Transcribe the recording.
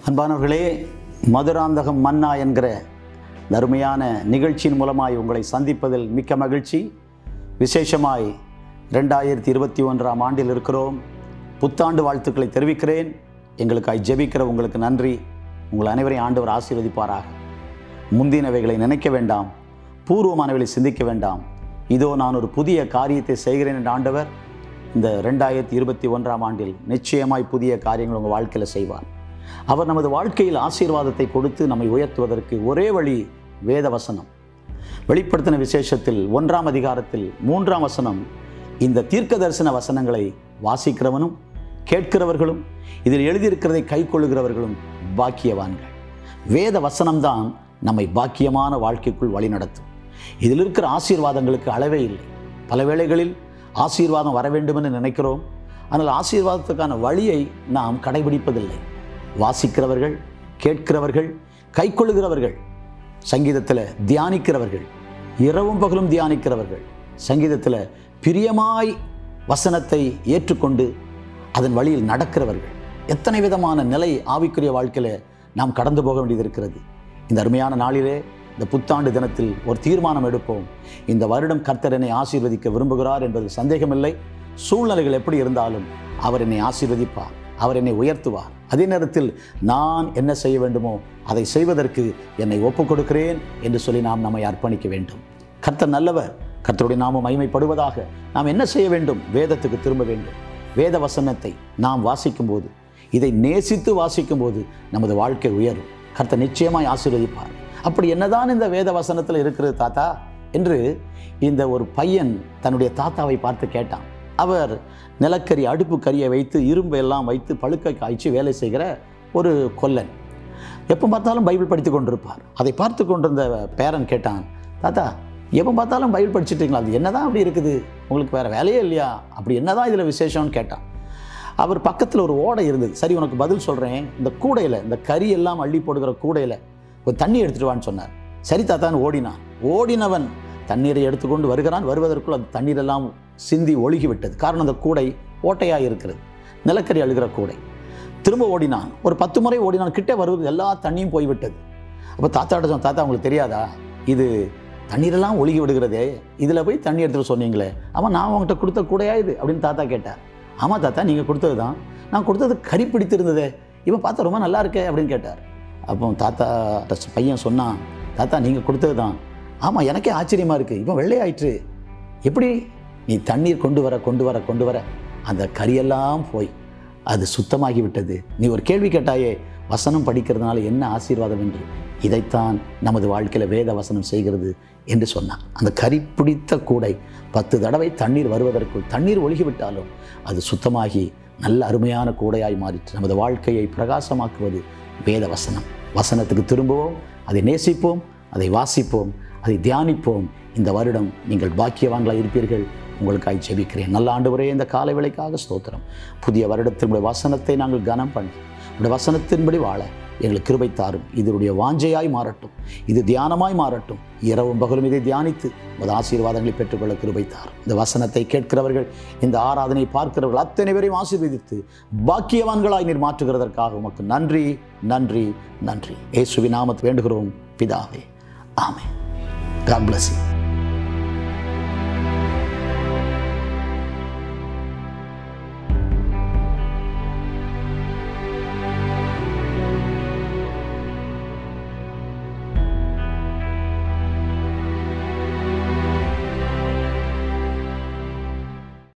அன்பானவர்களே மதுராந்தகம் மன்னா என்கிற இந்த அருமையான நிகழ்ச்சியின் மூலமாய் உங்களை சந்திப்பதில் மிக்க மகிழ்ச்சி விசேஷமாய் ரெண்டாயிரத்தி இருபத்தி ஒன்றாம் ஆண்டில் இருக்கிறோம் புத்தாண்டு வாழ்த்துக்களை தெரிவிக்கிறேன் எங்களுக்காய் ஜெபிக்கிற உங்களுக்கு நன்றி உங்கள் அனைவரையும் ஆண்டவர் ஆசீர்வதிப்பாராக முந்தினவைகளை நினைக்க வேண்டாம் பூர்வமானவைகளை சிந்திக்க வேண்டாம் இதோ நான் ஒரு புதிய காரியத்தை செய்கிறேன் என்ற ஆண்டவர் இந்த ரெண்டாயிரத்தி இருபத்தி ஒன்றாம் ஆண்டில் நிச்சயமாய் புதிய காரியங்கள் உங்கள் வாழ்க்கையில் செய்வார் அவர் நமது வாழ்க்கையில் ஆசீர்வாதத்தை கொடுத்து நம்மை உயர்த்துவதற்கு ஒரே வழி வேத வசனம் வெளிப்படுத்தின விசேஷத்தில் ஒன்றாம் அதிகாரத்தில் மூன்றாம் வசனம் இந்த தீர்க்க தரிசன வசனங்களை வாசிக்கிறவனும் கேட்கிறவர்களும் இதில் எழுதியிருக்கிறதை கைக்கொள்ளுகிறவர்களும் பாக்கியவான்கள் வேத வசனம்தான் நம்மை பாக்கியமான வாழ்க்கைக்குள் வழிநடத்தும் இதில் இருக்கிற ஆசீர்வாதங்களுக்கு அளவே இல்லை பல வேளைகளில் ஆசீர்வாதம் வர வேண்டும் என்று நினைக்கிறோம் ஆனால் ஆசீர்வாதத்துக்கான வழியை நாம் கடைபிடிப்பதில்லை வாசிக்கிறவர்கள் கேட்கிறவர்கள் கைக்கொள்ளுகிறவர்கள் சங்கீதத்தில் தியானிக்கிறவர்கள் இரவும் பகலும் தியானிக்கிறவர்கள் சங்கீதத்தில் பிரியமாய் வசனத்தை ஏற்றுக்கொண்டு அதன் வழியில் நடக்கிறவர்கள் எத்தனை விதமான நிலை ஆவிக்குரிய வாழ்க்கையில் நாம் கடந்து போக வேண்டியது இருக்கிறது இந்த அருமையான நாளிலே இந்த புத்தாண்டு தினத்தில் ஒரு தீர்மானம் எடுப்போம் இந்த வருடம் கர்த்தர் என்னை ஆசீர்வதிக்க விரும்புகிறார் என்பது சந்தேகமில்லை சூழ்நிலைகள் எப்படி இருந்தாலும் அவர் என்னை ஆசீர்வதிப்பார் அவர் என்னை உயர்த்துவார் அதே நேரத்தில் நான் என்ன செய்ய வேண்டுமோ அதை செய்வதற்கு என்னை ஒப்புக் கொடுக்கிறேன் என்று சொல்லி நாம் நம்மை அர்ப்பணிக்க வேண்டும் கர்த்தர் நல்லவர் கர்த்தருடைய நாமம் மகிமைப்படுவதாக நாம் என்ன செய்ய வேண்டும் வேதத்துக்கு திரும்ப வேண்டும் வேத வசனத்தை நாம் வாசிக்கும்போது இதை நேசித்து வாசிக்கும்போது நமது வாழ்க்கை உயரும் கர்த்தர் நிச்சயமாய் ஆசீர்வதிப்பார் அப்படி என்னதான் இந்த வேத வசனத்தில் இருக்கிறது தாத்தா என்று இந்த ஒரு பையன் தன்னுடைய தாத்தாவை பார்த்து கேட்டான் அவர் நிலக்கரி அடுப்பு கரியை வைத்து இரும்பு எல்லாம் வைத்து பழுக்க காய்ச்சி வேலை செய்கிற ஒரு கொல்லன் எப்போ பார்த்தாலும் பைபிள் படித்து கொண்டிருப்பார் அதை பார்த்து கொண்டிருந்த பேரன் கேட்டான் தாத்தா எப்போ பார்த்தாலும் பைபிள் படிச்சுட்டீங்களா அது என்னதான் அப்படி இருக்குது உங்களுக்கு வேறு வேலையே இல்லையா அப்படி என்னதான் இதில் விசேஷம்னு கேட்டான் அவர் பக்கத்தில் ஒரு ஓடை இருந்தது சரி உனக்கு பதில் சொல்கிறேன் இந்த கூடையில் இந்த கறி எல்லாம் அள்ளி போடுகிற கூடையில் ஒரு தண்ணி எடுத்துட்டு வான்னு சொன்னார் சரி தாத்தான்னு ஓடினான் ஓடினவன் தண்ணீரை எடுத்துக்கொண்டு வருகிறான் வருவதற்குள் அந்த தண்ணீர் எல்லாம் சிந்தி ஒழுகி விட்டது காரணம் அந்த கூடை ஓட்டையாக இருக்கிறது நிலக்கரி அழுகிற கூடை திரும்ப ஓடினான் ஒரு பத்து முறை ஓடினான் கிட்டே வருவது எல்லா தண்ணியும் போய்விட்டது அப்போ தாத்தாட்ட சொன்ன தாத்தா உங்களுக்கு தெரியாதா இது தண்ணீரெல்லாம் ஒழுகி விடுகிறதே இதில் போய் தண்ணி எடுத்துகிட்டு சொன்னீங்களே ஆமாம் நான் உங்கள்கிட்ட கொடுத்த கூடையா இது அப்படின்னு தாத்தா கேட்டார் ஆமாம் தாத்தா நீங்கள் கொடுத்தது தான் நான் கொடுத்தது கறி பிடித்திருந்ததே இவன் பார்த்தா ரொம்ப நல்லா இருக்கே அப்படின்னு கேட்டார் அப்போ தாத்தா பையன் சொன்னான் தாத்தா நீங்கள் கொடுத்தது தான் ஆமாம் எனக்கே ஆச்சரியமாக இருக்குது இவன் வெள்ளையாயிற்று எப்படி நீ தண்ணீர் கொண்டு வர கொண்டு வர கொண்டு வர அந்த கரியெல்லாம் போய் அது சுத்தமாகி விட்டது நீ ஒரு கேள்வி கேட்டாயே வசனம் படிக்கிறதுனால என்ன ஆசீர்வாதம் என்று இதைத்தான் நமது வாழ்க்கையில் வேத வசனம் செய்கிறது என்று சொன்னான் அந்த கறி பிடித்த கூடை பத்து தடவை தண்ணீர் வருவதற்குள் தண்ணீர் ஒழுகிவிட்டாலும் அது சுத்தமாகி நல்ல அருமையான கூடையாய் மாறிற்று நமது வாழ்க்கையை பிரகாசமாக்குவது வேத வசனம் வசனத்துக்கு திரும்புவோம் அதை நேசிப்போம் அதை வாசிப்போம் அதை தியானிப்போம் இந்த வருடம் நீங்கள் பாக்கியவான்களாக இருப்பீர்கள் உங்களுக்காக ஜெபிக்கிறேன் நல்ல ஆண்டு வரையே இந்த காலை வேளைக்காக ஸ்தோத்திரம் புதிய வருடத்தினுடைய வசனத்தை நாங்கள் கனம் பண்ணி உடைய வசனத்தின்படி வாழ எங்களுக்கு கிருபை தாரும் இதனுடைய வாஞ்சையாய் மாறட்டும் இது தியானமாய் மாறட்டும் இரவும் பகலும் இதை தியானித்து உமது ஆசீர்வாதங்களை பெற்றுக்கொள்ள கிருபை தாரும் இந்த வசனத்தை கேட்கிறவர்கள் இந்த ஆராதனை பார்க்கிறவர்கள் அத்தனை பேரையும் ஆசீர்வதித்து பாக்கியவான்களாய் நீர் மாற்றுகிறதற்காக உமக்கு நன்றி நன்றி நன்றி இயேசுவின் நாமத்தை வேண்டுகிறோம் பிதாவே ஆமென் God bless you.